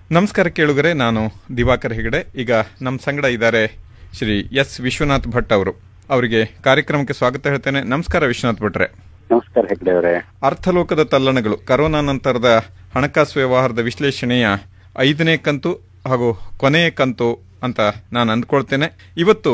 ನಮಸ್ಕಾರ ಕೇಳುಗರೆ ನಾನು ದಿವಾಕರ್ ಹೆಗಡೆ ಈಗ ನಮ್ಮ ಸಂಗಡ ಇದ್ದಾರೆ ಶ್ರೀ ಎಸ್ ವಿಶ್ವನಾಥ್ ಭಟ್ ಅವರು ಅವರಿಗೆ ಕಾರ್ಯಕ್ರಮಕ್ಕೆ ಸ್ವಾಗತ ಹೇಳ್ತೇನೆ ನಮಸ್ಕಾರ ವಿಶ್ವನಾಥ್ ಭಟ್ರೆ ನಮಸ್ಕಾರ ಹೆಗ್ಡೆ ಅವರೇ ಅರ್ಥಲೋಕದ ತಲ್ಲಣಗಳು ಕರೋನಾ ನಂತರದ ಹಣಕಾಸು ವ್ಯವಹಾರದ ವಿಶ್ಲೇಷಣೆಯ ಐದನೇ ಕಂತು ಹಾಗೂ ಕೊನೆಯ ಕಂತು ಅಂತ ನಾನು ಅಂದ್ಕೊಳ್ತೇನೆ ಇವತ್ತು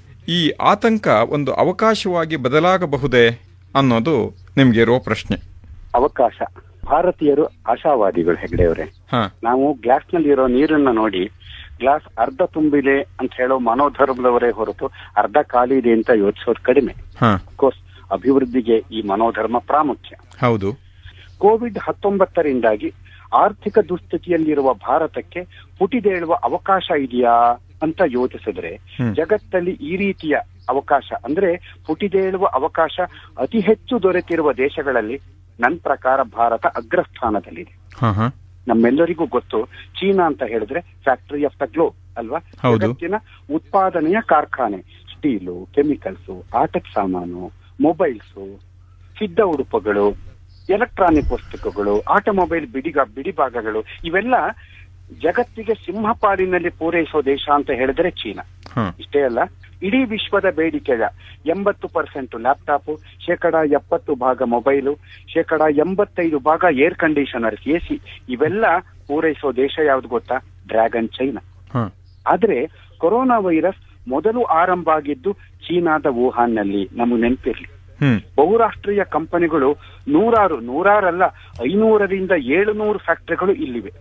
ಈ ಆತಂಕ ಒಂದು ಅವಕಾಶವಾಗಿ ಬದಲಾಗಬಹುದೇ ಅನ್ನೋದು ನಿಮ್ಗೆ ಇರೋ ಪ್ರಶ್ನೆ ಅವಕಾಶ ಭಾರತೀಯರು ಆಶಾವಾದಿಗಳು ಹೆಗ್ಡೆ ಅವರೇ ಹಾ ನಾವು ಗ್ಲಾಸ್ ನಲ್ಲಿ ಇರೋ ನೀರನ್ನ ನೋಡಿ ಗ್ಲಾಸ್ ಅರ್ಧ ತುಂಬಿದೆ ಅಂತ ಹೇಳೋ ಮನೋಧರ್ಮದವರೇ ಹೊರತು ಅರ್ಧ ಖಾಲಿ ಇದೆ ಅಂತ ಯೋಚಿಸೋದು ಕಡಿಮೆ ಹಾ ಕೋರ್ಸ್ ಅಭಿವೃದ್ಧಿಗೆ ಈ ಮನೋಧರ್ಮ ಪ್ರಾಮುಖ್ಯ ಹೌದು ಕೋವಿಡ್ ಹತ್ತೊಂಬತ್ತರಿಂದಾಗಿ ಆರ್ಥಿಕ ದುಸ್ಥಿತಿಯಲ್ಲಿರುವ ಭಾರತಕ್ಕೆ ಪುಟಿದೇಳುವ ಅವಕಾಶ ಇದೆಯಾ ಅಂತ ಯೋಚಿಸಿದ್ರೆ ಹ್ಮ್. ಜಗತ್ತಲ್ಲಿ ಈ ರೀತಿಯ ಅವಕಾಶ ಅಂದ್ರೆ ಪುಟಿದೇಳುವ ಅವಕಾಶ ಅತಿ ಹೆಚ್ಚು ದೊರೆತಿರುವ ದೇಶಗಳಲ್ಲಿ ನನ್ನ ಪ್ರಕಾರ ಭಾರತ ಅಗ್ರಸ್ಥಾನದಲ್ಲಿದೆ ಹಾ ಹಾ ನಮ್ಮೆಲ್ಲರಿಗೂ ಗೊತ್ತು ಚೀನಾ ಅಂತ ಹೇಳಿದ್ರೆ ಫ್ಯಾಕ್ಟರಿ ಆಫ್ ದ ಗ್ಲೋಬ್ ಅಲ್ವಾ ಹೌದು. ಜಗತ್ತಿನ ಉತ್ಪಾದನೆಯ ಕಾರ್ಖಾನೆ ಸ್ಟೀಲು ಕೆಮಿಕಲ್ಸ್ ಆಟದ ಸಾಮಾನು ಮೊಬೈಲ್ಸು ಸಿದ್ಧ ಉಡುಪುಗಳು ಎಲೆಕ್ಟ್ರಾನಿಕ್ ವಸ್ತುಗಳು ಆಟೋಮೊಬೈಲ್ ಬಿಡಿಗ ಬಿಡಿಭಾಗಗಳು ಇವೆಲ್ಲ ಜಗತ್ತಿಗೆ ಸಿಂಹಪಾಲಿನಲ್ಲಿ ಪೂರೈಸೋ ದೇಶ ಅಂತ ಹೇಳಿದ್ರೆ ಚೀನಾ ಹಾ ಇಷ್ಟೇ ಅಲ್ಲ ಇಡೀ ವಿಶ್ವದ ಬೇಡಿಕೆಯ ಎಂಬತ್ತು ಪರ್ಸೆಂಟ್ ಲ್ಯಾಪ್ಟಾಪ್ ಶೇಕಡ ಎಪ್ಪತ್ತು ಭಾಗ ಮೊಬೈಲು ಶೇಕಡ ಎಂಬತ್ತೈದು ಭಾಗ ಏರ್ ಕಂಡೀಷನರ್ಸ್ ಎಸಿ ಇವೆಲ್ಲ ಪೂರೈಸೋ ದೇಶ ಯಾವ್ದು ಗೊತ್ತಾ ಡ್ರ್ಯಾಗನ್ ಚೈನಾ ಹಾ ಆದ್ರೆ ಕೊರೋನಾ ವೈರಸ್ ಮೊದಲು ಆರಂಭ ಆಗಿದ್ದು ಚೀನಾದ ವುಹಾನ್ನಲ್ಲಿ ನಮಗೆ ನೆನಪಿರ್ಲಿ ಹ್ಮ್ ಬಹುರಾಷ್ಟ್ರೀಯ ಕಂಪನಿಗಳು ನೂರಾರು ನೂರಾರಲ್ಲ ಐನೂರರಿಂದ ಏಳುನೂರು ಫ್ಯಾಕ್ಟರಿಗಳು ಇಲ್ಲಿವೆ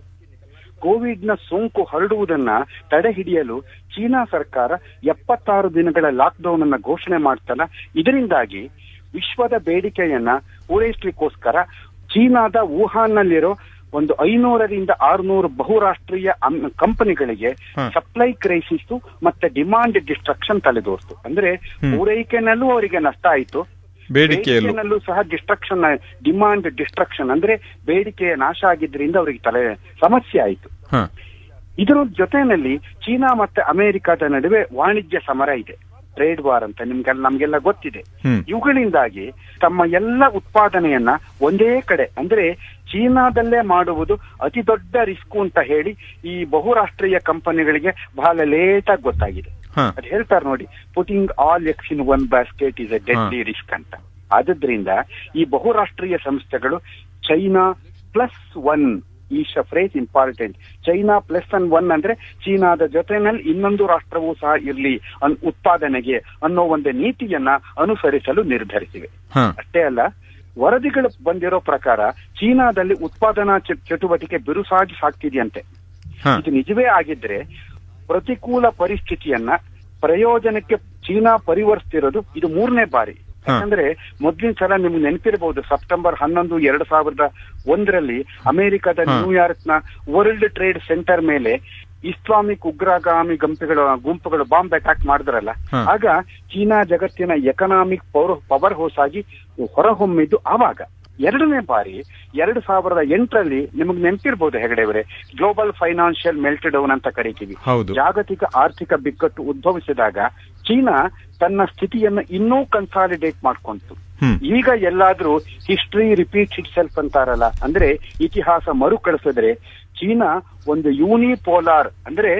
ಕೋವಿಡ್ ನ ಸೋಂಕು ಹರಡುವುದನ್ನ ತಡೆ ಹಿಡಿಯಲು ಚೀನಾ ಸರ್ಕಾರ ಎಪ್ಪತ್ತಾರು ದಿನಗಳ ಲಾಕ್ಡೌನ್ ಅನ್ನ ಘೋಷಣೆ ಮಾಡ್ತಲ್ಲ ಇದರಿಂದಾಗಿ ವಿಶ್ವದ ಬೇಡಿಕೆಯನ್ನ ಪೂರೈಸಲಿಕ್ಕೋಸ್ಕರ ಚೀನಾದ ವುಹಾನ್ನಲ್ಲಿರೋ ಒಂದು ಐನೂರರಿಂದ ಆರುನೂರು ಬಹುರಾಷ್ಟ್ರೀಯ ಅಂ- ಕಂಪನಿಗಳಿಗೆ ಹ. ಸಪ್ಲೈ ಕ್ರೈಸಿಸ್ ಮತ್ತೆ ಡಿಮಾಂಡ್ ಡಿಸ್ಟ್ರಕ್ಷನ್ ತಲೆದೋರ್ತು ಅಂದ್ರೆ ಹ್ಮ್. ಪೂರೈಕೆನಲ್ಲೂ ಅವರಿಗೆ ನಷ್ಟ ಆಯ್ತು ಬೇಡಿಕೆಯಲ್ಲೂ ಬೇಡಿಕೆಯಲ್ಲೂ ಸಹ ಡಿಸ್ಟ್ರಕ್ಷನ್ ಡಿಮಾಂಡ್ ಡಿಸ್ಟ್ರಕ್ಷನ್ ಅಂದ್ರೆ ಬೇಡಿಕೆಯ ನಾಶ ಆಗಿದ್ರಿಂದ ಅವರಿಗೆ ತಲೆ ಸಮಸ್ಯೆ ಆಯಿತು ಹಾ ಇದರ ಜೊತೆಯಲ್ಲಿ ಚೀನಾ ಮತ್ತೆ ಅಮೆರಿಕದ ನಡುವೆ ವಾಣಿಜ್ಯ ಸಮರ ಇದೆ ಟ್ರೇಡ್ ವಾರ್ ಅಂತ ನಿಮ್ಗೆಲ್ಲ ನಮ್ಗೆಲ್ಲ ಗೊತ್ತಿದೆ ಹ್ಮ್ ಇವುಗಳಿಂದಾಗಿ ತಮ್ಮ ಎಲ್ಲ ಉತ್ಪಾದನೆಯನ್ನ ಒಂದೇ ಕಡೆ ಅಂದ್ರೆ ಚೀನಾದಲ್ಲೇ ಮಾಡುವುದು ಅತಿ ದೊಡ್ಡ ರಿಸ್ಕ್ ಅಂತ ಹೇಳಿ ಈ ಬಹುರಾಷ್ಟ್ರೀಯ ಕಂಪನಿಗಳಿಗೆ ಬಹಳ ಲೇಟ್ ಆಗಿ ಗೊತ್ತಾಗಿದೆ ಹಾ ಅದು ಹೇಳ್ತಾರೆ ನೋಡಿ putting all eggs in one basket is a deadly risk ಅಂತ ಆದ್ರಿಂದ ಈ ಬಹುರಾಷ್ಟ್ರೀಯ ಸಂಸ್ಥೆಗಳು ಚೈನಾ ಪ್ಲಸ್ ಒನ್ ಈ ಫ್ರೇಸ್ ಇಂಪಾರ್ಟೆಂಟ್ ಚೈನಾ ಪ್ಲಸ್ ಅನ್ ಒನ್ ಅಂದ್ರೆ ಚೀನಾದ ಜೊತೆನಲ್ಲಿ ಇನ್ನೊಂದು ರಾಷ್ಟ್ರವೂ ಸಹ ಇರಲಿ ಅನ್ ಉತ್ಪಾದನೆಗೆ ಅನ್ನೋ ಒಂದು ನೀತಿಯನ್ನ ಅನುಸರಿಸಲು ನಿರ್ಧರಿಸಿವೆ ಹಾ ಅಷ್ಟೇ ಅಲ್ಲ ವರದಿಗಳು ಬಂದಿರೋ ಪ್ರಕಾರ ಚೀನಾದಲ್ಲಿ ಉತ್ಪಾದನಾ ಚ- ಚಟುವಟಿಕೆ ಬಿರುಸಾಗಿ ಸಾಗ್ತಿದೆಯಂತೆ ಹಾ ಇದು ನಿಜವೇ ಆಗಿದ್ರೆ ಪ್ರತಿಕೂಲ ಪರಿಸ್ಥಿತಿಯನ್ನ ಪ್ರಯೋಜನಕ್ಕೆ ಚೀನಾ ಪರಿವರ್ತಿರೋದು ಇದು ಮೂರನೇ ಬಾರಿ ಹಾ. ಯಾಕಂದ್ರೆ ಮೊದ್ಲಿನ ಸಲ ನಿಮ್ಗೆ ನೆನಪಿರಬಹುದು ಸೆಪ್ಟೆಂಬರ್ ಹನ್ನೊಂದು ಎರಡ್ ಸಾವಿರದ ಒಂದರಲ್ಲಿ ಅಮೆರಿಕದ ಹಾ. ನ್ಯೂಯಾರ್ಕ್ ನ ವರ್ಲ್ಡ್ ಟ್ರೇಡ್ ಸೆಂಟರ್ ಮೇಲೆ ಇಸ್ಲಾಮಿಕ್ ಉಗ್ರಗಾಮಿ ಗುಂಪುಗಳು ಗುಂಪುಗಳು ಬಾಂಬ್ ಅಟ್ಯಾಕ್ ಮಾಡಿದ್ರಲ್ಲ ಹಾ. ಆಗ ಚೀನಾ ಜಗತ್ತಿನ ಎಕನಾಮಿಕ್ ಪವರ್ ಹೌಸ್ ಆಗಿ ಹೊರಹೊಮ್ಮಿದ್ದು ಆವಾಗ ಎರಡನೇ ಬಾರಿ ಎರಡು ಸಾವಿರದ ಎಂಟರಲ್ಲಿ ನಿಮಗೆ ನೆನಪಿರ್ಬೋದು ಹೆಗಡೆಯವರೇ ಗ್ಲೋಬಲ್ ಫೈನಾನ್ಷಿಯಲ್ ಮೆಲ್ಟ್ ಡೌನ್ ಅಂತ ಕರಿತೀವಿ ಹೌದು ಜಾಗತಿಕ ಆರ್ಥಿಕ ಬಿಕ್ಕಟ್ಟು ಉದ್ಭವಿಸಿದಾಗ ಚೀನಾ ತನ್ನ ಸ್ಥಿತಿಯನ್ನು ಇನ್ನೂ ಕನ್ಸಾಲಿಡೇಟ್ ಮಾಡ್ಕೊಂತು ಹ್ಮ್ ಈಗ ಎಲ್ಲಾದ್ರೂ ಹಿಸ್ಟ್ರಿ ರಿಪೀಟ್ ಇಟ್ ಸೆಲ್ಫ್ ಅಂತಾರಲ್ಲ ಅಂದ್ರೆ ಇತಿಹಾಸ ಮರುಕಳಿಸಿದ್ರೆ ಚೀನಾ ಒಂದು ಯೂನಿಪೋಲಾರ್ ಅಂದ್ರೆ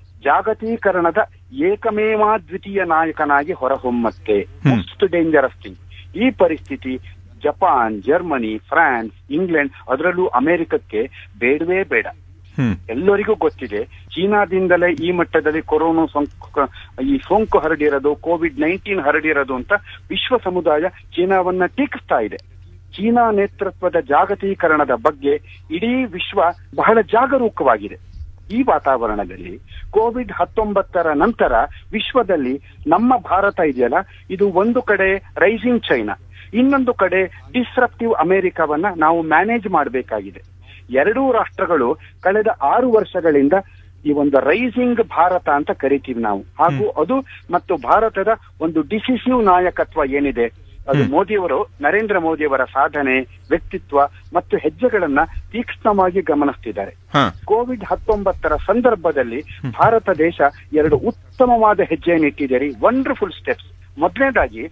ಜಾಗತೀಕರಣದ ಏಕಮೇವಾದ್ವಿತೀಯ ನಾಯಕನಾಗಿ ಹೊರಹೊಮ್ಮತ್ತೆ ಹ್ಮ್. ಮೋಸ್ಟ್ ಡೇಂಜರಸ್ ಥಿಂಗ್ ಈ ಪರಿಸ್ಥಿತಿ ಜಪಾನ್ ಜರ್ಮನಿ ಫ್ರಾನ್ಸ್ ಇಂಗ್ಲೆಂಡ್ ಅದರಲ್ಲೂ ಅಮೆರಿಕಕ್ಕೆ ಬೇಡವೇ ಬೇಡ ಹ್ಮ್ ಎಲ್ಲರಿಗೂ ಗೊತ್ತಿದೆ ಚೀನಾದಿಂದಲೇ ಈ ಮಟ್ಟದಲ್ಲಿ ಕೊರೋನಾ ಸೋಂಕು ಈ ಸೋಂಕು ಹರಡಿರೋದು ಕೋವಿಡ್ ನೈನ್ಟೀನ್ ಹರಡಿರೋದು ಅಂತ ವಿಶ್ವ ಸಮುದಾಯ ಚೀನಾವನ್ನ ಟೀಕಿಸ್ತಾ ಇದೆ ಚೀನಾ ನೇತೃತ್ವದ ಜಾಗತೀಕರಣದ ಬಗ್ಗೆ ಇಡೀ ವಿಶ್ವ ಬಹಳ ಜಾಗರೂಕವಾಗಿದೆ ಈ ವಾತಾವರಣದಲ್ಲಿ ಕೋವಿಡ್ ಹತ್ತೊಂಬತ್ತರ ನಂತರ ವಿಶ್ವದಲ್ಲಿ ನಮ್ಮ ಭಾರತ ಇದೆಯಲ್ಲ ಇದು ಒಂದು ಕಡೆ ರೈಸಿಂಗ್ ಚೈನಾ ಇನ್ನೊಂದು ಕಡೆ ಡಿಸ್ರಪ್ಟಿವ್ ಅಮೆರಿಕವನ್ನ ನಾವು ಮ್ಯಾನೇಜ್ ಮಾಡಬೇಕಾಗಿದೆ ಎರಡೂ ರಾಷ್ಟ್ರಗಳು ಕಳೆದ ಆರು ವರ್ಷಗಳಿಂದ ಈ ಒಂದು ರೈಸಿಂಗ್ ಭಾರತ ಅಂತ ಕರಿತೀವಿ ನಾವು ಹಾಗೂ ಅದು ಮತ್ತು ಭಾರತದ ಒಂದು ಡಿಸಿಸಿವ್ ನಾಯಕತ್ವ ಏನಿದೆ ಅದು ಹ್ಮ್. ಮೋದಿಯವರು ನರೇಂದ್ರ ಮೋದಿಯವರ ಸಾಧನೆ ವ್ಯಕ್ತಿತ್ವ ಮತ್ತು ಹೆಜ್ಜೆಗಳನ್ನ ತೀಕ್ಷ್ಣವಾಗಿ ಗಮನಿಸ್ತಿದ್ದಾರೆ ಹಾ ಕೋವಿಡ್ ಹತ್ತೊಂಬತ್ತರ ಸಂದರ್ಭದಲ್ಲಿ ಭಾರತ ದೇಶ ಎರಡು ಉತ್ತಮವಾದ ಹೆಜ್ಜೆಯನ್ನು ಇಟ್ಟಿದೆ ರೀ ವಂಡರ್ಫುಲ್ ಸ್ಟೆಪ್ಸ್ ಮೊದಲನೇದಾಗಿ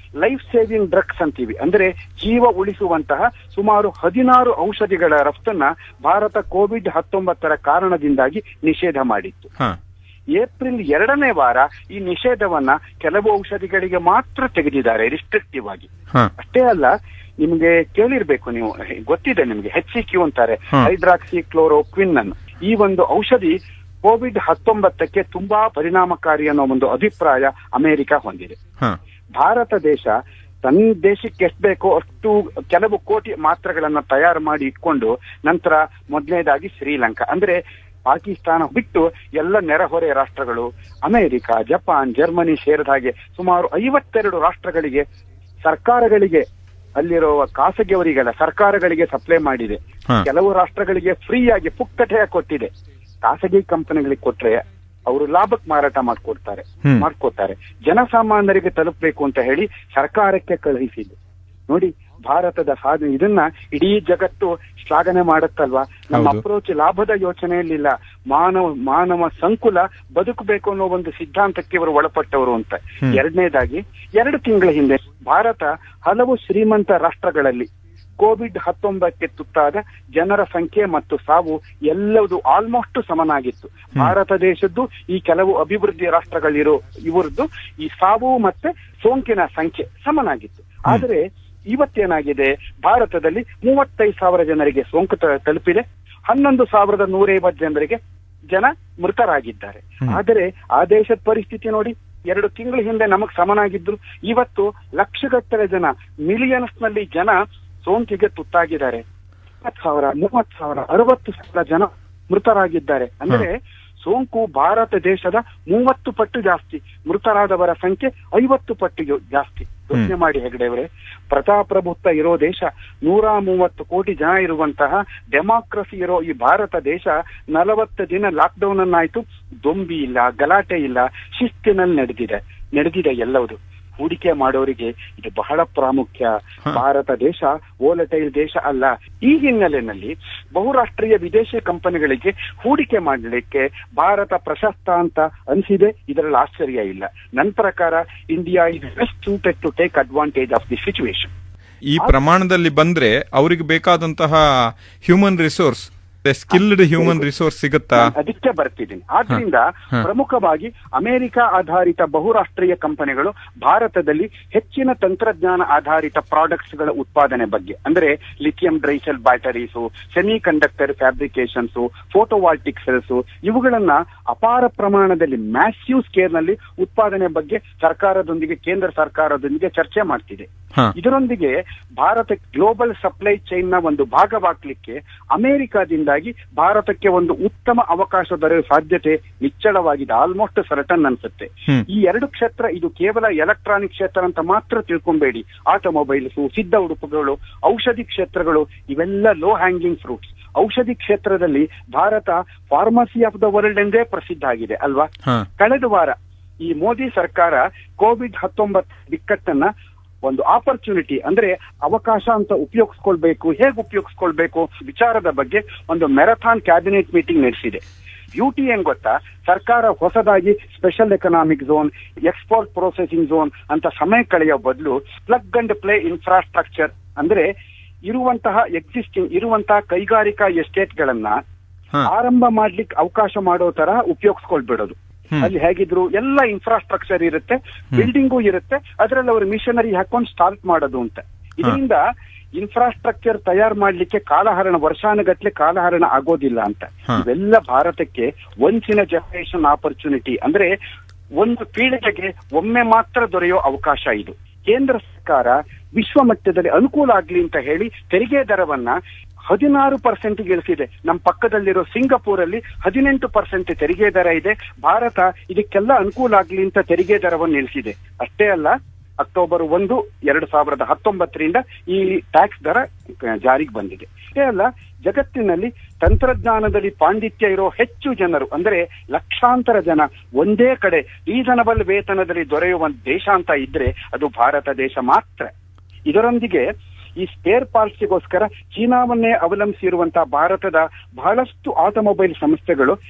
ಲೈಫ್ ಸೇವಿಂಗ್ ಡ್ರಗ್ಸ್ ಅಂತೀವಿ ಅಂದ್ರೆ ಜೀವ ಉಳಿಸುವಂತಹ ಸುಮಾರು ಹದಿನಾರು ಔಷಧಿಗಳ ರಫ್ತನ್ನ ಭಾರತ ಕೋವಿಡ್ ಹತ್ತೊಂಬತ್ತರ ಕಾರಣದಿಂದಾಗಿ ನಿಷೇಧ ಮಾಡಿತ್ತು ಹಾ ಏಪ್ರಿಲ್ ಎರಡನೇ ವಾರ ಈ ನಿಷೇಧವನ್ನ ಕೆಲವು ಔಷಧಿಗಳಿಗೆ ಮಾತ್ರ ತೆಗೆದಿದ್ದಾರೆ ರಿಸ್ಟ್ರಿಕ್ಟಿವ್ ಆಗಿ ಹಾ ಅಷ್ಟೇ ಅಲ್ಲ ನಿಮ್ಗೆ ಕೇಳಿರ್ಬೇಕು ನೀವು ಗೊತ್ತಿದೆ ನಿಮ್ಗೆ ಹೆಚ್ ಸಿ ಕ್ಯೂ ಅಂತಾರೆ ಹಾ. ಹೈಡ್ರಾಕ್ಸಿ ಕ್ಲೋರೋಕ್ವಿನ್ ಅನ್ನು ಈ ಒಂದು ಔಷಧಿ ಕೋವಿಡ್ ಹತ್ತೊಂಬತ್ತಕ್ಕೆ ತುಂಬಾ ಪರಿಣಾಮಕಾರಿ ಅನ್ನೋ ಒಂದು ಅಭಿಪ್ರಾಯ ಅಮೆರಿಕ ಹೊಂದಿದೆ ಹಾ ಭಾರತ ದೇಶ ತನ್ನ ದೇಶಕ್ಕೆ ಎಷ್ಟು ಬೇಕೋ ಅಷ್ಟು ಕೆಲವು ಕೋಟಿ ಮಾತ್ರೆಗಳನ್ನ ತಯಾರು ಮಾಡಿ ಇಟ್ಕೊಂಡು ನಂತರ ಮೊದಲನೇದಾಗಿ ಶ್ರೀಲಂಕಾ ಅಂದ್ರೆ ಪಾಕಿಸ್ತಾನ ಬಿಟ್ಟು ಎಲ್ಲ ನೆರೆಹೊರೆ ರಾಷ್ಟ್ರಗಳು ಅಮೆರಿಕ ಜಪಾನ್ ಜರ್ಮನಿ ಸೇರಿದ ಹಾಗೆ ಸುಮಾರು ಐವತ್ತೆರಡು ರಾಷ್ಟ್ರಗಳಿಗೆ ಸರ್ಕಾರಗಳಿಗೆ ಅಲ್ಲಿರುವ ಖಾಸಗಿಯವರಿಗೆಲ್ಲ ಸರ್ಕಾರಗಳಿಗೆ ಸಪ್ಲೈ ಮಾಡಿದೆ ಹಾ. ಕೆಲವು ರಾಷ್ಟ್ರಗಳಿಗೆ ಫ್ರೀ ಆಗಿ ಪುಕ್ಕಟೆ ಕೊಟ್ಟಿದೆ ಖಾಸಗಿ ಕಂಪನಿಗಳಿಗೆ ಕೊಟ್ರೆ ಅವರು ಲಾಭಕ್ಕೆ ಮಾರಾಟ ಮಾಡ್ಕೊಡ್ತಾರೆ ಹ್ಮ್. ಮಾಡ್ಕೋತಾರೆ ಜನಸಾಮಾನ್ಯರಿಗೆ ತಲುಪಬೇಕು ಅಂತ ಹೇಳಿ ಸರ್ಕಾರಕ್ಕೆ ಕಳುಹಿಸಿದ್ದು ನೋಡಿ ಭಾರತದ ಸಾಧನೆ ಇದನ್ನ ಇಡೀ ಜಗತ್ತು ಶ್ಲಾಘನೆ ಮಾಡುತ್ತಲ್ವಾ ನಮ್ಮ ಹೌದು. ಅಪ್ರೋಚ್ ಲಾಭದ ಯೋಚನೆಯಲ್ಲಿಲ್ಲ ಮಾನವ ಮಾನವ ಸಂಕುಲ ಬದುಕಬೇಕು ಅನ್ನೋ ಒಂದು ಸಿದ್ಧಾಂತಕ್ಕೆ ಇವರು ಒಳಪಟ್ಟವರು ಅಂತ ಹ್ಮ್. ಎರಡನೇದಾಗಿ ಎರಡು ತಿಂಗಳ ಹಿಂದೆ ಭಾರತ ಹಲವು ಶ್ರೀಮಂತ ರಾಷ್ಟ್ರಗಳಲ್ಲಿ ಕೋವಿಡ್ ಹತ್ತೊಂಬತ್ತಕ್ಕೆ ತುತ್ತಾದ ಜನರ ಸಂಖ್ಯೆ ಮತ್ತು ಸಾವು ಎಲ್ಲವುದು ಆಲ್ಮೋಸ್ಟ್ ಸಮನಾಗಿತ್ತು ಭಾರತ ದೇಶದ್ದು ಈ ಕೆಲವು ಅಭಿವೃದ್ಧಿ ರಾಷ್ಟ್ರಗಳಿರೋ ಇವರದ್ದು ಈ ಸಾವು ಮತ್ತೆ ಸೋಂಕಿನ ಸಂಖ್ಯೆ ಸಮನಾಗಿತ್ತು ಆದರೆ ಇವತ್ತೇನಾಗಿದೆ ಭಾರತದಲ್ಲಿ ಮೂವತ್ತೈದು ಸಾವಿರ ಜನರಿಗೆ ಸೋಂಕು ತ- ತಲುಪಿದೆ ಹನ್ನೊಂದು ಸಾವಿರದ ನೂರೈವತ್ತು ಜನರಿಗೆ ಜನ ಮೃತರಾಗಿದ್ದಾರೆ ಹ್ಮ್. ಆದರೆ ಆ ದೇಶದ ಪರಿಸ್ಥಿತಿ ನೋಡಿ ಎರಡು ತಿಂಗಳ ಹಿಂದೆ ನಮಗ್ ಸಮನಾಗಿದ್ರು ಇವತ್ತು ಲಕ್ಷಗಟ್ಟಲೆ ಜನ ಮಿಲಿಯನ್ಸ್ ನಲ್ಲಿ ಜನ ಸೋಂಕಿಗೆ ತುತ್ತಾಗಿದ್ದಾರೆ ಇಪ್ಪತ್ತು ಸಾವಿರ ಮೂವತ್ತು ಸಾವಿರ ಅರವತ್ತು ಸಾವಿರ ಜನ ಮೃತರಾಗಿದ್ದಾರೆ ಅಂದ್ರೆ ಸೋಂಕು ಭಾರತ ದೇಶದ ಮೂವತ್ತು ಪಟ್ಟು ಜಾಸ್ತಿ ಮೃತರಾದವರ ಸಂಖ್ಯೆ ಐವತ್ತು ಪಟ್ಟಿಗೆ ಜಾಸ್ತಿ ಯೋಚನೆ ಮಾಡಿ ಹೆಗಡೆಯವರೇ ಪ್ರಜಾಪ್ರಭುತ್ವ ಇರೋ ದೇಶ ನೂರ ಮೂವತ್ತು ಕೋಟಿ ಜನ ಇರುವಂತಹ ಡೆಮಾಕ್ರಸಿ ಇರೋ ಈ ಭಾರತ ದೇಶ ನಲವತ್ತು ದಿನ ಲಾಕ್ಡೌನ್ ಅನ್ನಾಯ್ತು ದೊಂಬಿ ಇಲ್ಲ ಗಲಾಟೆ ಇಲ್ಲ ಶಿಸ್ತಿನಲ್ಲಿ ನಡೆದಿದೆ ನಡೆದಿದೆ ಎಲ್ಲವುದು ಹೂಡಿಕೆ ಮಾಡೋರಿಗೆ ಇದು ಬಹಳ ಪ್ರಾಮುಖ್ಯ ಹ. ಭಾರತ ದೇಶ ವೋಲಟೈಲ್ ದೇಶ ಅಲ್ಲ ಈ ಹಿನ್ನೆಲೆಯಲ್ಲಿ ಬಹುರಾಷ್ಟ್ರೀಯ ವಿದೇಶಿ ಕಂಪನಿಗಳಿಗೆ ಹೂಡಿಕೆ ಮಾಡಲಿಕ್ಕೆ ಭಾರತ ಪ್ರಶಸ್ತ ಅಂತ ಅನಿಸಿದೆ ಇದರಲ್ಲಿ ಆಶ್ಚರ್ಯ ಇಲ್ಲ ನನ್ನ ಪ್ರಕಾರ India is best suited to take advantage of the situation ಈ ಪ್ರಮಾಣದಲ್ಲಿ ಬಂದ್ರೆ ಅವರಿಗೆ ಬೇಕಾದಂತಹ human resource skilled human resource ಸಿಗುತ್ತಾ ಅದಕ್ಕೆ ಬರ್ತಿದ್ದೀನಿ ಆದ್ರಿಂದ ಹ. ಪ್ರಮುಖವಾಗಿ ಅಮೆರಿಕ ಆಧಾರಿತ ಬಹುರಾಷ್ಟ್ರೀಯ ಕಂಪನಿಗಳು ಭಾರತದಲ್ಲಿ ಹೆಚ್ಚಿನ ತಂತ್ರಜ್ಞಾನ ಆಧಾರಿತ ಪ್ರಾಡಕ್ಟ್ಸ್ ಗಳ ಉತ್ಪಾದನೆ ಬಗ್ಗೆ ಅಂದ್ರೆ lithium dry cell batteries semiconductor fabrications photovoltaic cells ಇವುಗಳನ್ನ ಅಪಾರ ಪ್ರಮಾಣದಲ್ಲಿ ಮ್ಯಾಸ್ಯೂ ಸ್ಕೇಲ್ ನಲ್ಲಿ ಉತ್ಪಾದನೆ ಬಗ್ಗೆ ಸರ್ಕಾರದೊಂದಿಗೆ ಕೇಂದ್ರ ಸರ್ಕಾರದೊಂದಿಗೆ ಚರ್ಚೆ ಮಾಡ್ತಿದೆ ಹ. ಇದರೊಂದಿಗೆ ಭಾರತ ಗ್ಲೋಬಲ್ ಸಪ್ಲೈ ಚೈನ್ ನ ಒಂದು ಭಾಗವಾಗ್ಲಿಕ್ಕೆ ಅಮೆರಿಕಾದಿಂದಾಗಿ ಭಾರತಕ್ಕೆ ಒಂದು ಉತ್ತಮ ಅವಕಾಶ ದೊರೆಯುವ ಸಾಧ್ಯತೆ ನಿಚ್ಚಳವಾಗಿದೆ ಆಲ್ಮೋಸ್ಟ್ ಸರ್ಟನ್ ಅನ್ಸುತ್ತೆ ಹ್ಮ್. ಈ ಎರಡು ಕ್ಷೇತ್ರ ಇದು ಕೇವಲ ಎಲೆಕ್ಟ್ರಾನಿಕ್ ಕ್ಷೇತ್ರ ಅಂತ ಮಾತ್ರ ತಿಳ್ಕೊಬೇಡಿ ಆಟೋಮೊಬೈಲ್ಸ್ ಸಿದ್ಧ ಉಡುಪುಗಳು ಔಷಧಿ ಕ್ಷೇತ್ರಗಳು ಇವೆಲ್ಲ ಲೋ ಹ್ಯಾಂಗಿಂಗ್ ಫ್ರೂಟ್ಸ್ ಔಷಧಿ ಕ್ಷೇತ್ರದಲ್ಲಿ ಭಾರತ ಫಾರ್ಮಸಿ ಆಫ್ ದ ವರ್ಲ್ಡ್ ಎಂದೇ ಪ್ರಸಿದ್ಧ ಆಗಿದೆ ಅಲ್ವಾ ಹ. ಕಳೆದ ವಾರ ಈ ಮೋದಿ ಸರ್ಕಾರ ಕೋವಿಡ್ ಹತ್ತೊಂಬತ್ತು ಬಿಕ್ಕಟ್ಟನ್ನ ಒಂದು ಆಪರ್ಚುನಿಟಿ ಅಂದ್ರೆ ಅವಕಾಶ ಅಂತ ಉಪಯೋಗಿಸ್ಕೊಳ್ಬೇಕು ಹೇಗೆ ಉಪಯೋಗಿಸ್ಕೊಳ್ಬೇಕು ವಿಚಾರದ ಬಗ್ಗೆ ಒಂದು ಮೆರಥಾನ್ ಕ್ಯಾಬಿನೆಟ್ ಮೀಟಿಂಗ್ ನಡೆಸಿದೆ ಬ್ಯೂಟಿ ಏನ್ ಗೊತ್ತಾ ಸರ್ಕಾರ ಹೊಸದಾಗಿ special economic zone export processing zone ಅಂತ ಸಮಯ ಕಳೆಯೋ ಬದಲು ಪ್ಲಗ್ ಅಂಡ್ ಪ್ಲೇ ಇನ್ಫ್ರಾಸ್ಟ್ರಕ್ಚರ್ ಅಂದ್ರೆ ಇರುವಂತಹ ಎಕ್ಸಿಸ್ಟಿಂಗ್ ಇರುವಂತಹ ಕೈಗಾರಿಕಾ ಎಸ್ಟೇಟ್ಗಳನ್ನ ಹ. ಆರಂಭ ಮಾಡ್ಲಿಕ್ಕೆ ಅವಕಾಶ ಮಾಡೋ ತರ ಉಪಯೋಗಿಸ್ಕೊಳ್ಬಿಡೋದು ಹ್ಮ್. ಅಲ್ಲಿ ಹೇಗಿದ್ರು ಎಲ್ಲ ಇನ್ಫ್ರಾಸ್ಟ್ರಕ್ಚರ್ ಇರುತ್ತೆ ಬಿಲ್ಡಿಂಗು ಇರುತ್ತೆ ಅದರಲ್ಲಿ ಅವರು ಮಿಷನರಿ ಹಾಕೊಂಡು ಸ್ಟಾರ್ಟ್ ಮಾಡೋದು ಅಂತ ಇದರಿಂದ ಇನ್ಫ್ರಾಸ್ಟ್ರಕ್ಚರ್ ತಯಾರು ಮಾಡ್ಲಿಕ್ಕೆ ಕಾಲಹರಣ ವರ್ಷಾನುಗಟ್ಲೆ ಕಾಲಹರಣ ಆಗೋದಿಲ್ಲ ಅಂತ ಹ. ಇವೆಲ್ಲ ಭಾರತಕ್ಕೆ ಒನ್ಸಿನ ಜನರೇಷನ್ ಆಪರ್ಚುನಿಟಿ ಅಂದ್ರೆ ಒಂದು ಪೀಳಿಗೆಗೆ ಒಮ್ಮೆ ಮಾತ್ರ ದೊರೆಯೋ ಅವಕಾಶ ಇದು ಕೇಂದ್ರ ಸರ್ಕಾರ ವಿಶ್ವ ಮಟ್ಟದಲ್ಲಿ ಅನುಕೂಲ ಆಗ್ಲಿ ಅಂತ ಹೇಳಿ ತೆರಿಗೆ ದರವನ್ನ ಹದಿನಾರು ಪರ್ಸೆಂಟ್ ಇಳಿಸಿದೆ ನಮ್ಮ ಪಕ್ಕದಲ್ಲಿರೋ ಸಿಂಗಪೂರ್ ಅಲ್ಲಿ ಹದಿನೆಂಟು ಪರ್ಸೆಂಟ್ ತೆರಿಗೆ ದರ ಇದೆ ಭಾರತ ಇದಕ್ಕೆಲ್ಲ ಅನುಕೂಲ ಆಗ್ಲಿ ಅಂತ ತೆರಿಗೆ ದರವನ್ನು ಇಳಿಸಿದೆ ಅಷ್ಟೇ ಅಲ್ಲ ಅಕ್ಟೋಬರ್ ಒಂದು ಎರಡು ಸಾವಿರದ ಹತ್ತೊಂಬತ್ತರಿಂದ ಈ ಟ್ಯಾಕ್ಸ್ ದರ ಆ, ಜಾರಿಗೆ ಬಂದಿದೆ ಅಷ್ಟೇ ಅಲ್ಲ ಜಗತ್ತಿನಲ್ಲಿ ತಂತ್ರಜ್ಞಾನದಲ್ಲಿ ಪಾಂಡಿತ್ಯ ಇರೋ ಹೆಚ್ಚು ಜನರು ಅಂದ್ರೆ ಲಕ್ಷಾಂತರ ಜನ ಒಂದೇ ಕಡೆ ರೀಸನಬಲ್ ವೇತನದಲ್ಲಿ ದೊರೆಯುವ ದೇಶ ಅಂತ ಇದ್ರೆ ಅದು ಭಾರತ ದೇಶ ಮಾತ್ರ ಇದರೊಂದಿಗೆ ಈ ಸ್ಪೇರ್ ಪಾರ್ಟ್ಸ್ಗೋಸ್ಕರ ಚೀನಾವನ್ನೇ ಅವಲಂಬಿಸಿರುವಂತಹ ಭಾರತದ ಬಹಳಷ್ಟು ಆಟೋಮೊಬೈಲ್ ಸಂಸ್ಥೆಗಳು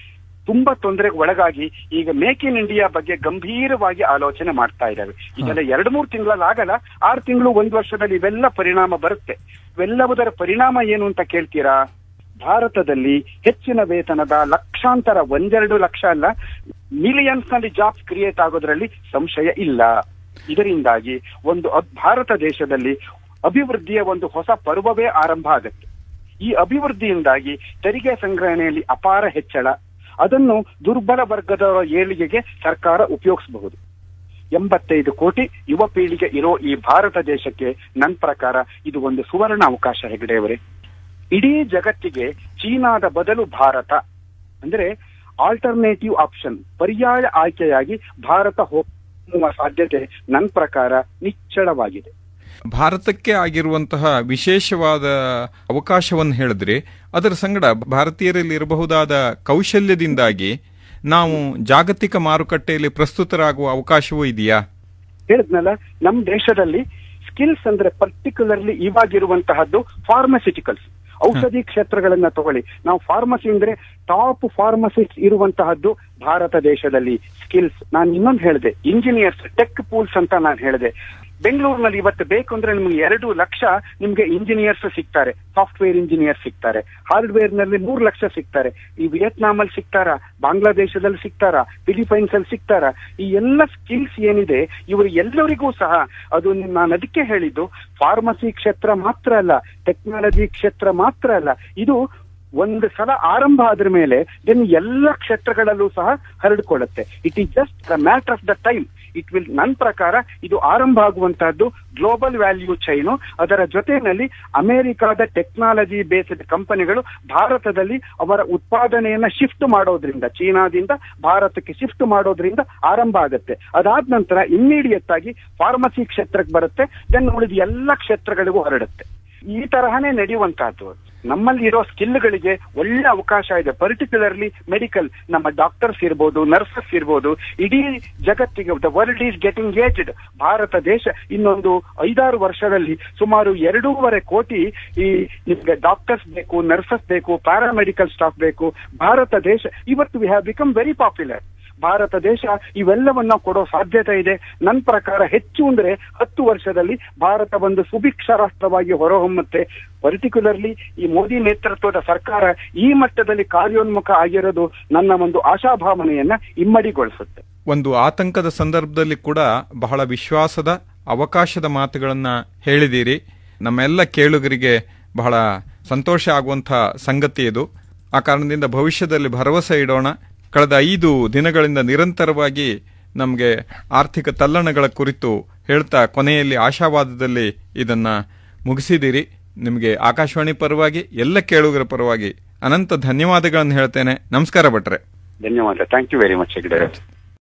ತುಂಬಾ ತೊಂದರೆಗೆ ಒಳಗಾಗಿ ಈಗ ಮೇಕ್ ಇನ್ ಇಂಡಿಯಾ ಬಗ್ಗೆ ಗಂಭೀರವಾಗಿ ಆಲೋಚನೆ ಮಾಡ್ತಾ ಇದ್ದಾವೆ ಇದೆಲ್ಲ ಎರಡು ಮೂರು ತಿಂಗಳಲ್ಲಿ ಆಗಲ್ಲ ಆರು ತಿಂಗಳು ಒಂದು ವರ್ಷದಲ್ಲಿ ಇವೆಲ್ಲ ಪರಿಣಾಮ ಬರುತ್ತೆ ಇವೆಲ್ಲವುದರ ಪರಿಣಾಮ ಏನು ಅಂತ ಕೇಳ್ತೀರಾ ಭಾರತದಲ್ಲಿ ಹೆಚ್ಚಿನ ವೇತನದ ಲಕ್ಷಾಂತರ ಒಂದೆರಡು ಲಕ್ಷ ಅಲ್ಲ ಮಿಲಿಯನ್ಸ್ ನಲ್ಲಿ ಜಾಬ್ಸ್ ಕ್ರಿಯೇಟ್ ಆಗೋದ್ರಲ್ಲಿ ಸಂಶಯ ಇಲ್ಲ ಇದರಿಂದಾಗಿ ಒಂದು ಅದ್- ಭಾರತ ದೇಶದಲ್ಲಿ ಅಭಿವೃದ್ಧಿಯ ಒಂದು ಹೊಸ ಪರ್ವವೇ ಆರಂಭ ಆಗುತ್ತೆ ಈ ಅಭಿವೃದ್ಧಿಯಿಂದಾಗಿ ತೆರಿಗೆ ಸಂಗ್ರಹಣೆಯಲ್ಲಿ ಅಪಾರ ಹೆಚ್ಚಳ ಅದನ್ನು ದುರ್ಬಲ ವರ್ಗದವರ ಏಳಿಗೆಗೆ ಸರ್ಕಾರ ಉಪಯೋಗಿಸಬಹುದು ಎಂಬತ್ತೈದು ಕೋಟಿ ಯುವ ಪೀಳಿಗೆ ಇರೋ ಈ ಭಾರತ ದೇಶಕ್ಕೆ ನನ್ನ ಪ್ರಕಾರ ಇದು ಒಂದು ಸುವರ್ಣ ಅವಕಾಶ ಹೆಗಡೆಯವರೇ ಇಡೀ ಜಗತ್ತಿಗೆ ಚೀನಾದ ಬದಲು ಭಾರತ ಅಂದ್ರೆ ಆಲ್ಟರ್ನೇಟಿವ್ ಆಪ್ಷನ್ ಪರ್ಯಾಯ ಆಯ್ಕೆಯಾಗಿ ಭಾರತ ಹೋಗುವ ಸಾಧ್ಯತೆ ನನ್ನ ಪ್ರಕಾರ ನಿಚ್ಚಳವಾಗಿದೆ ಭಾರತಕ್ಕೆ ಆಗಿರುವಂತಹ ವಿಶೇಷವಾದ ಅವಕಾಶವನ್ನು ಹೇಳಿದ್ರಿ ಅದರ ಸಂಗಡ ಭಾರತೀಯರಲ್ಲಿ ಇರಬಹುದಾದ ಕೌಶಲ್ಯದಿಂದಾಗಿ ನಾವು ಜಾಗತಿಕ ಮಾರುಕಟ್ಟೆಯಲ್ಲಿ ಪ್ರಸ್ತುತರಾಗುವ ಅವಕಾಶವೂ ಇದೆಯಾ ಹೇಳಿದ್ನಲ್ಲ ನಮ್ಮ ದೇಶದಲ್ಲಿ ಸ್ಕಿಲ್ಸ್ ಅಂದ್ರೆ ಪರ್ಟಿಕ್ಯುಲರ್ಲಿ ಇವಾಗಿರುವಂತಹದ್ದು ಫಾರ್ಮಸ್ಯೂಟಿಕಲ್ಸ್ ಔಷಧಿ ಕ್ಷೇತ್ರಗಳನ್ನ ತಗೊಳ್ಳಿ ನಾವು ಫಾರ್ಮಸಿ ಅಂದ್ರೆ ಟಾಪ್ ಫಾರ್ಮಸಿಸ್ಟ್ ಇರುವಂತಹದ್ದು ಭಾರತ ದೇಶದಲ್ಲಿ ಸ್ಕಿಲ್ಸ್ ನಾನು ಇನ್ನೊಂದು ಹೇಳಿದೆ ಇಂಜಿನಿಯರ್ಸ್ ಟೆಕ್ ಪೂಲ್ಸ್ ಅಂತ ನಾನು ಹೇಳಿದೆ ಬೆಂಗಳೂರಿನಲ್ಲಿ ಇವತ್ತು ಬೇಕು ಅಂದ್ರೆ ನಿಮ್ಗೆ ಎರಡು ಲಕ್ಷ ನಿಮ್ಗೆ ಇಂಜಿನಿಯರ್ಸ್ ಸಿಗ್ತಾರೆ ಸಾಫ್ಟ್ವೇರ್ ಇಂಜಿನಿಯರ್ ಸಿಗ್ತಾರೆ ಹಾರ್ಡ್ವೇರ್ ನಲ್ಲಿ ಮೂರು ಲಕ್ಷ ಸಿಗ್ತಾರೆ ಈ ವಿಯೆಟ್ನಾಂ ಅಲ್ಲಿ ಸಿಗ್ತಾರಾ ಬಾಂಗ್ಲಾದೇಶದಲ್ಲಿ ಸಿಗ್ತಾರಾ ಫಿಲಿಪೈನ್ಸ್ ಅಲ್ಲಿ ಸಿಗ್ತಾರಾ ಈ ಎಲ್ಲ ಸ್ಕಿಲ್ಸ್ ಏನಿದೆ ಇವರು ಎಲ್ಲರಿಗೂ ಸಹ ಅದು ನಾನು ಅದಕ್ಕೆ ಹೇಳಿದ್ದು ಫಾರ್ಮಸಿ ಕ್ಷೇತ್ರ ಮಾತ್ರ ಅಲ್ಲ ಟೆಕ್ನಾಲಜಿ ಕ್ಷೇತ್ರ ಮಾತ್ರ ಅಲ್ಲ ಇದು ಒಂದು ಸಲ ಆರಂಭ ಆದ್ರ ಮೇಲೆ ದೆನ್ ಎಲ್ಲ ಕ್ಷೇತ್ರಗಳಲ್ಲೂ ಸಹ ಹರಡಿಕೊಳ್ಳುತ್ತೆ it is just matter of the time it will ನನ್ನ ಪ್ರಕಾರ ಇದು ಆರಂಭ ಆಗುವಂತಹದ್ದು ಗ್ಲೋಬಲ್ ವ್ಯಾಲ್ಯೂ ಚೈನು ಅದರ ಜೊತೆಯಲ್ಲಿ ಅಮೆರಿಕಾದ ಟೆಕ್ನಾಲಜಿ ಬೇಸ್ಡ್ ಕಂಪನಿಗಳು ಭಾರತದಲ್ಲಿ ಅವರ ಉತ್ಪಾದನೆಯನ್ನ ಶಿಫ್ಟ್ ಮಾಡೋದ್ರಿಂದ ಚೀನಾದಿಂದ ಭಾರತಕ್ಕೆ ಶಿಫ್ಟ್ ಮಾಡೋದ್ರಿಂದ ಆರಂಭ ಆಗುತ್ತೆ ಅದಾದ ನಂತರ ಇಮ್ಮಿಡಿಯೇಟ್ ಆಗಿ ಫಾರ್ಮಸಿ ಕ್ಷೇತ್ರಕ್ಕೆ ಬರುತ್ತೆ ದೆನ್ ಉಳಿದ ಎಲ್ಲ ಕ್ಷೇತ್ರಗಳಿಗೂ ಹರಡುತ್ತೆ ಈ ತರಹನೇ ನಡೆಯುವಂತಹದ್ದು ನಮ್ಮಲ್ಲಿ ಇರೋ ಸ್ಕಿಲ್ಗಳಿಗೆ ಒಳ್ಳೆ ಅವಕಾಶ ಇದೆ ಪರ್ಟಿಕ್ಯುಲರ್ಲಿ ಮೆಡಿಕಲ್ ನಮ್ಮ ಡಾಕ್ಟರ್ಸ್ ಇರ್ಬೋದು ನರ್ಸಸ್ ಇರ್ಬೋದು ಇಡೀ ಜಗತ್ತಿಗೆ the world is getting aged ಭಾರತ ದೇಶ ಇನ್ನೊಂದು ಐದಾರು ವರ್ಷದಲ್ಲಿ ಸುಮಾರು ಎರಡೂವರೆ ಕೋಟಿ ಈ ನಿಮ್ಗೆ ಡಾಕ್ಟರ್ಸ್ ಬೇಕು ನರ್ಸಸ್ ಬೇಕು ಪ್ಯಾರಾಮೆಡಿಕಲ್ ಸ್ಟಾಫ್ ಬೇಕು ಭಾರತ ದೇಶ ಇವತ್ತು we have become very popular ಭಾರತ ದೇಶ ಇವೆಲ್ಲವನ್ನ ಕೊಡೋ ಸಾಧ್ಯತೆ ಇದೆ ನನ್ನ ಪ್ರಕಾರ ಹೆಚ್ಚು ಅಂದ್ರೆ ಹತ್ತು ವರ್ಷದಲ್ಲಿ ಭಾರತ ಒಂದು ಸುಭಿಕ್ಷ ರಾಷ್ಟ್ರವಾಗಿ ಹೊರಹೊಮ್ಮುತ್ತೆ ಪರ್ಟಿಕ್ಯುಲರ್ಲಿ ಈ ಮೋದಿ ನೇತೃತ್ವದ ಸರ್ಕಾರ ಈ ಮಟ್ಟದಲ್ಲಿ ಕಾರ್ಯೋನ್ಮುಖ ಆಗಿರೋದು ನನ್ನ ಒಂದು ಆಶಾಭಾವನೆಯನ್ನ ಇಮ್ಮಡಿಗೊಳಿಸುತ್ತೆ ಒಂದು ಆತಂಕದ ಸಂದರ್ಭದಲ್ಲಿ ಕೂಡ ಬಹಳ ವಿಶ್ವಾಸದ ಅವಕಾಶದ ಮಾತುಗಳನ್ನ ಹೇಳಿದ್ದೀರಿ ನಮ್ಮೆಲ್ಲ ಕೇಳುಗರಿಗೆ ಬಹಳ ಸಂತೋಷ ಆಗುವಂತಹ ಸಂಗತಿ ಇದು ಆ ಕಾರಣದಿಂದ ಭವಿಷ್ಯದಲ್ಲಿ ಭರವಸೆ ಇಡೋಣ ಕಳೆದ ಐದು ದಿನಗಳಿಂದ ನಿರಂತರವಾಗಿ ನಮಗೆ ಆರ್ಥಿಕ ತಲ್ಲಣಗಳ ಕುರಿತು ಹೇಳ್ತಾ ಕೊನೆಯಲ್ಲಿ ಆಶಾವಾದದಲ್ಲಿ ಇದನ್ನ ಮುಗಿಸಿದಿರಿ ನಿಮಗೆ ಆಕಾಶವಾಣಿ ಪರವಾಗಿ ಎಲ್ಲ ಕೇಳುಗರ ಪರವಾಗಿ ಅನಂತ ಧನ್ಯವಾದಗಳನ್ನು ಹೇಳ್ತೇನೆ ನಮಸ್ಕಾರ ಭಟ್ರೆ ಧನ್ಯವಾದ thank you very much Hegde